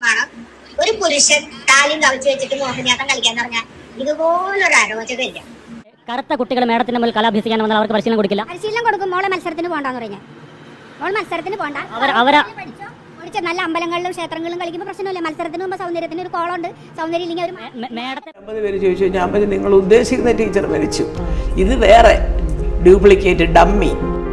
ആണ് ഒരു പുരുഷൻ കാലും കവിച്ചു വെച്ചിട്ട് മോഹിനിയാട്ടം കളിക്കാന്ന് പറഞ്ഞാൽ ഇതുപോലൊരു അരോചകമില്ല കറുത്ത കുട്ടികൾ മേഡത്തിന്റെ മുമ്പിൽ കല അഭ്യസിക്കാൻ വന്നാൽ അവർക്ക് പരിശീലനം കൊടുക്കില്ല പരിശീലനം കൊടുക്കും മോളെ മത്സരത്തിന് പോകണ്ടെന്ന് പറഞ്ഞു മോൾ മത്സരത്തിന് പോകണ്ട അവർ അവരാ പഠിച്ചോ പഠിച്ച നല്ല അമ്പലങ്ങളിലും ക്ഷേത്രങ്ങളിലും കളിക്കുമ്പോൾ പ്രശ്നമില്ല മത്സരത്തിന് മുമ്പ് സൗന്ദര്യത്തിന് ഒരു കോളുണ്ട് സൗന്ദര്യം ഇല്ലെങ്കിൽ ഒരു മേ- മേഡത്തെ അമ്പത് പേര് ചോദിച്ചു ഞാൻ പറഞ്ഞു നിങ്ങൾ ഉദ്ദേശിക്കുന്ന ടീച്ചർ മരിച്ചു ഇത് വേറെ ഡ്യൂപ്ലിക്കേറ്റ് ഡമ്മി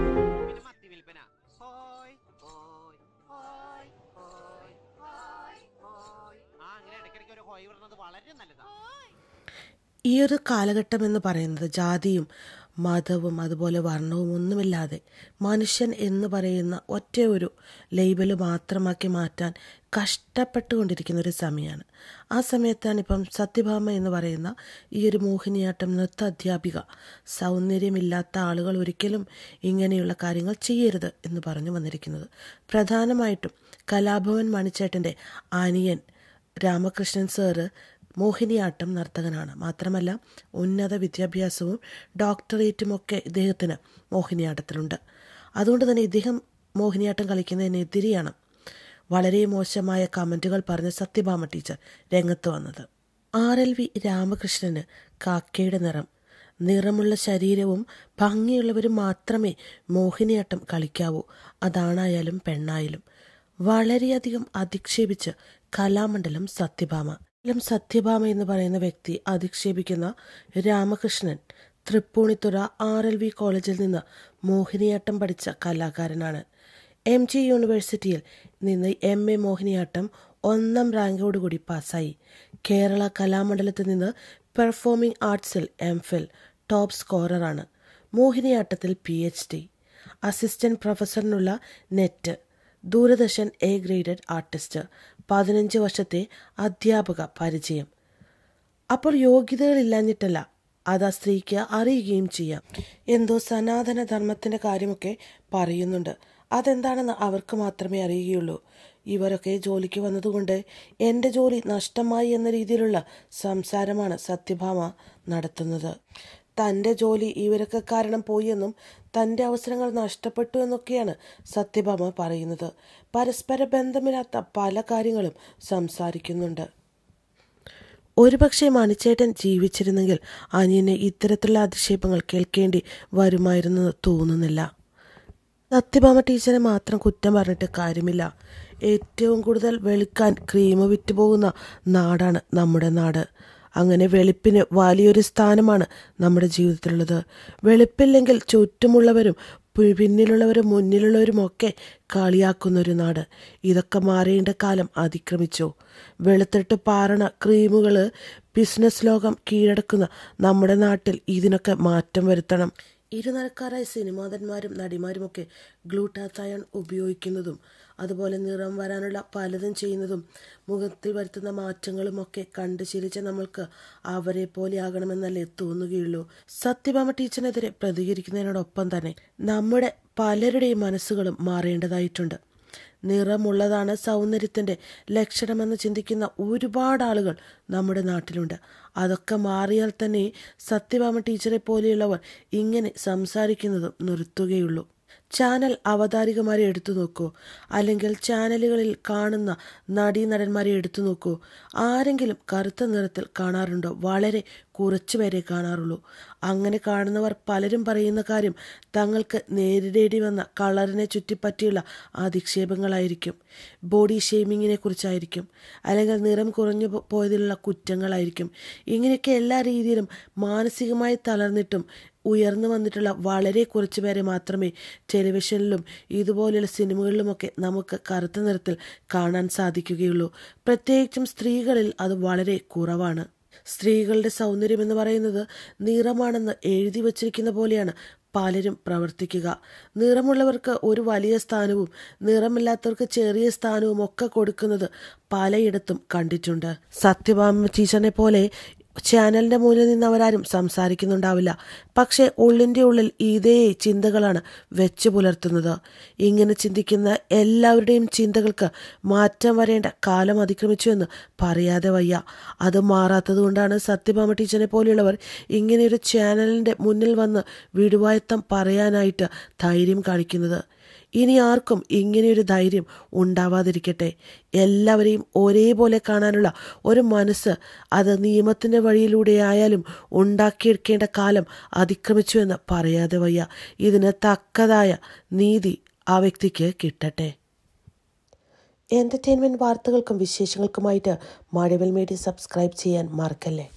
ഈ ഒരു കാലഘട്ടം എന്ന് പറയുന്നത് ജാതിയും മതവും അതുപോലെ വർണ്ണവും ഒന്നുമില്ലാതെ മനുഷ്യൻ എന്ന് പറയുന്ന ഒറ്റ ഒരു ലേബല് മാത്രമാക്കി മാറ്റാൻ കഷ്ടപ്പെട്ടുകൊണ്ടിരിക്കുന്ന ഒരു സമയമാണ് ആ സമയത്താണ് ഇപ്പം സത്യഭാമ എന്ന് പറയുന്ന ഈ ഒരു മോഹിനിയാട്ടം നൃത്ത അധ്യാപിക സൗന്ദര്യമില്ലാത്ത ആളുകൾ ഒരിക്കലും ഇങ്ങനെയുള്ള കാര്യങ്ങൾ ചെയ്യരുത് എന്ന് പറഞ്ഞു വന്നിരിക്കുന്നത് പ്രധാനമായിട്ടും കലാഭവൻ മണിച്ചേട്ടൻ്റെ അനിയൻ രാമകൃഷ്ണൻ സാറ് മോഹിനിയാട്ടം നർത്തകനാണ് മാത്രമല്ല ഉന്നത വിദ്യാഭ്യാസവും ഡോക്ടറേറ്റുമൊക്കെ ഇദ്ദേഹത്തിന് മോഹിനിയാട്ടത്തിലുണ്ട് അതുകൊണ്ട് തന്നെ ഇദ്ദേഹം മോഹിനിയാട്ടം കളിക്കുന്നതിനെതിരെയാണ് വളരെ മോശമായ കമൻറ്റുകൾ പറഞ്ഞ സത്യഭാമ ടീച്ചർ രംഗത്ത് വന്നത് ആർ എൽ വി രാമകൃഷ്ണന് കാക്കയുടെ നിറം നിറമുള്ള ശരീരവും ഭംഗിയുള്ളവരും മാത്രമേ മോഹിനിയാട്ടം കളിക്കാവൂ അതാണായാലും പെണ്ണായാലും വളരെയധികം അധിക്ഷേപിച്ച് കലാമണ്ഡലം സത്യഭാമ ലും സത്യഭാമ എന്ന് പറയുന്ന വ്യക്തി അധിക്ഷേപിക്കുന്ന Ramakrishnan Tripunithura R L V കോളേജിൽ നിന്ന് മോഹിനിയാട്ടം പഠിച്ച കലാകാരനാണ് എം ജി യൂണിവേഴ്സിറ്റിയിൽ നിന്ന് എം എ മോഹിനിയാട്ടം ഒന്നാം റാങ്കോടുകൂടി പാസ്സായി കേരള കലാമണ്ഡലത്തിൽ നിന്ന് പെർഫോമിംഗ് ആർട്സിൽ എം ഫിൽ ടോപ്പ് സ്കോററാണ് മോഹിനിയാട്ടത്തിൽ പി എച്ച് ഡി അസിസ്റ്റന്റ് പ്രൊഫസറിനുള്ള NET Doordarshan A graded artist പതിനഞ്ച് വർഷത്തെ അധ്യാപക പരിചയം അപ്പോൾ യോഗ്യതകളില്ലാഞ്ഞിട്ടല്ല അത് ആ സ്ത്രീക്ക് അറിയുകയും ചെയ്യാം എന്തോ സനാതന ധർമ്മത്തിൻ്റെ കാര്യമൊക്കെ പറയുന്നുണ്ട് അതെന്താണെന്ന് അവർക്ക് മാത്രമേ അറിയുകയുള്ളൂ ഇവരൊക്കെ ജോലിക്ക് വന്നതുകൊണ്ട് എൻ്റെ ജോലി നഷ്ടമായി എന്ന രീതിയിലുള്ള സംസാരമാണ് സത്യഭാമ നടത്തുന്നത് തൻ്റെ ജോലി ഇവരൊക്കെ കാരണം പോയെന്നും തൻ്റെ അവസരങ്ങൾ നഷ്ടപ്പെട്ടു എന്നൊക്കെയാണ് സത്യഭാമ പറയുന്നത് പരസ്പര ബന്ധമില്ലാത്ത പല കാര്യങ്ങളും സംസാരിക്കുന്നുണ്ട് ഒരുപക്ഷെ മണിച്ചേട്ടൻ ജീവിച്ചിരുന്നെങ്കിൽ അനിയന് ഇത്തരത്തിലുള്ള അധിക്ഷേപങ്ങൾ കേൾക്കേണ്ടി വരുമായിരുന്നു തോന്നുന്നില്ല സത്യഭാമ ടീച്ചറെ മാത്രം കുറ്റം പറഞ്ഞിട്ട് കാര്യമില്ല ഏറ്റവും കൂടുതൽ വെളുക്കാൻ ക്രീം വിറ്റ് പോകുന്ന നാടാണ് നമ്മുടെ നാട് അങ്ങനെ വെളുപ്പിന് വലിയൊരു സ്ഥാനമാണ് നമ്മുടെ ജീവിതത്തിലുള്ളത് വെളുപ്പില്ലെങ്കിൽ ചുറ്റുമുള്ളവരും പി- പിന്നിലുള്ളവരും മുന്നിലുള്ളവരും ഒക്കെ കളിയാക്കുന്ന ഒരു നാട് ഇതൊക്കെ മാറേണ്ട കാലം അതിക്രമിച്ചു വെളുത്തിട്ട് പാറണ ക്രീമുകൾ ബിസിനസ് ലോകം കീഴടക്കുന്ന നമ്മുടെ നാട്ടിൽ ഇതിനൊക്കെ മാറ്റം വരുത്തണം ഇരുനിരക്കാരായ സിനിമാതന്മാരും നടിമാരുമൊക്കെ ഗ്ലൂട്ടാത്തയൺ ഉപയോഗിക്കുന്നതും അതുപോലെ നിറം വരാനുള്ള പലതും ചെയ്യുന്നതും മുഖത്തിൽ വരുത്തുന്ന മാറ്റങ്ങളുമൊക്കെ കണ്ട് ശീലിച്ച നമ്മൾക്ക് അവരെ പോലെ ആകണമെന്നല്ലേ തോന്നുകയുള്ളൂ സത്യഭാമ ടീച്ചറിനെതിരെ പ്രതികരിക്കുന്നതിനോടൊപ്പം തന്നെ നമ്മുടെ പലരുടെയും മനസ്സുകളും മാറേണ്ടതായിട്ടുണ്ട് നിറമുള്ളതാണ് സൗന്ദര്യത്തിൻ്റെ ലക്ഷണമെന്ന് ചിന്തിക്കുന്ന ഒരുപാട് ആളുകൾ നമ്മുടെ നാട്ടിലുണ്ട് അതൊക്കെ മാറിയാൽ തന്നെ സത്യഭാമ ടീച്ചറെ പോലെയുള്ളവർ ഇങ്ങനെ സംസാരിക്കുന്നതും നിർത്തുകയുള്ളൂ ചാനൽ അവതാരികമാരെ എടുത്തു നോക്കൂ അല്ലെങ്കിൽ ചാനലുകളിൽ കാണുന്ന നടീനടന്മാരെ എടുത്തു നോക്കൂ ആരെങ്കിലും കറുത്ത നിറത്തിൽ കാണാറുണ്ടോ വളരെ കുറച്ചു പേരെ കാണാറുള്ളൂ അങ്ങനെ കാണുന്നവർ പലരും പറയുന്ന കാര്യം തങ്ങൾക്ക് നേരിടേണ്ടി വന്ന കളറിനെ ചുറ്റിപ്പറ്റിയുള്ള അധിക്ഷേപങ്ങളായിരിക്കും ബോഡി ഷെയ്മിങ്ങിനെ കുറിച്ചായിരിക്കും അല്ലെങ്കിൽ നിറം കുറഞ്ഞു പോ- പോയതിലുള്ള കുറ്റങ്ങളായിരിക്കും ഇങ്ങനെയൊക്കെ എല്ലാ രീതിയിലും മാനസികമായി തളർന്നിട്ടും ഉയർന്നു വന്നിട്ടുള്ള വളരെ കുറച്ച് പേരെ മാത്രമേ ടെലിവിഷനിലും ഇതുപോലെയുള്ള സിനിമകളിലുമൊക്കെ നമുക്ക് കറുത്ത നിറത്തിൽ കാണാൻ സാധിക്കുകയുള്ളൂ പ്രത്യേകിച്ചും സ്ത്രീകളിൽ അത് വളരെ കുറവാണ് സ്ത്രീകളുടെ സൗന്ദര്യം എന്ന് പറയുന്നത് നിറമാണെന്ന് എഴുതി വച്ചിരിക്കുന്ന പോലെയാണ് പലരും പ്രവർത്തിക്കുക നിറമുള്ളവർക്ക് ഒരു വലിയ സ്ഥാനവും നിറമില്ലാത്തവർക്ക് ചെറിയ സ്ഥാനവും ഒക്കെ കൊടുക്കുന്നത് പലയിടത്തും കണ്ടിട്ടുണ്ട് സത്യഭാമ ടീച്ചറിനെ പോലെ ചാനലിന്റെ മുന്നിൽ നിന്ന് അവരാരും സംസാരിക്കുന്നുണ്ടാവില്ല പക്ഷേ ഉള്ളിൻ്റെ ഉള്ളിൽ ഇതേ ചിന്തകളാണ് വെച്ച് പുലർത്തുന്നത് ഇങ്ങനെ ചിന്തിക്കുന്ന എല്ലാവരുടെയും ചിന്തകൾക്ക് മാറ്റം വരേണ്ട കാലം അതിക്രമിച്ചു എന്ന് പറയാതെ വയ്യ അത് മാറാത്തത് കൊണ്ടാണ് സത്യഭാമ ടീച്ചറിനെ പോലെയുള്ളവർ ഇങ്ങനെയൊരു ചാനലിൻ്റെ മുന്നിൽ വന്ന് വിടുവായത്തം പറയാനായിട്ട് ധൈര്യം കാണിക്കുന്നത് ഇനി ആർക്കും ഇങ്ങനെയൊരു ധൈര്യം ഉണ്ടാവാതിരിക്കട്ടെ എല്ലാവരെയും ഒരേപോലെ കാണാനുള്ള ഒരു മനസ്സ് അത് നിയമത്തിൻ്റെ വഴിയിലൂടെ ആയാലും ഉണ്ടാക്കിയെടുക്കേണ്ട കാലം അതിക്രമിച്ചു എന്ന് പറയാതെ വയ്യ ഇതിന് തക്കതായ നീതി ആ വ്യക്തിക്ക് കിട്ടട്ടെ എൻ്റർടൈൻമെൻറ്റ് വാർത്തകൾക്കും വിശേഷങ്ങൾക്കുമായിട്ട് മഴവിൽ മീഡിയ സബ്സ്ക്രൈബ് ചെയ്യാൻ മറക്കല്ലേ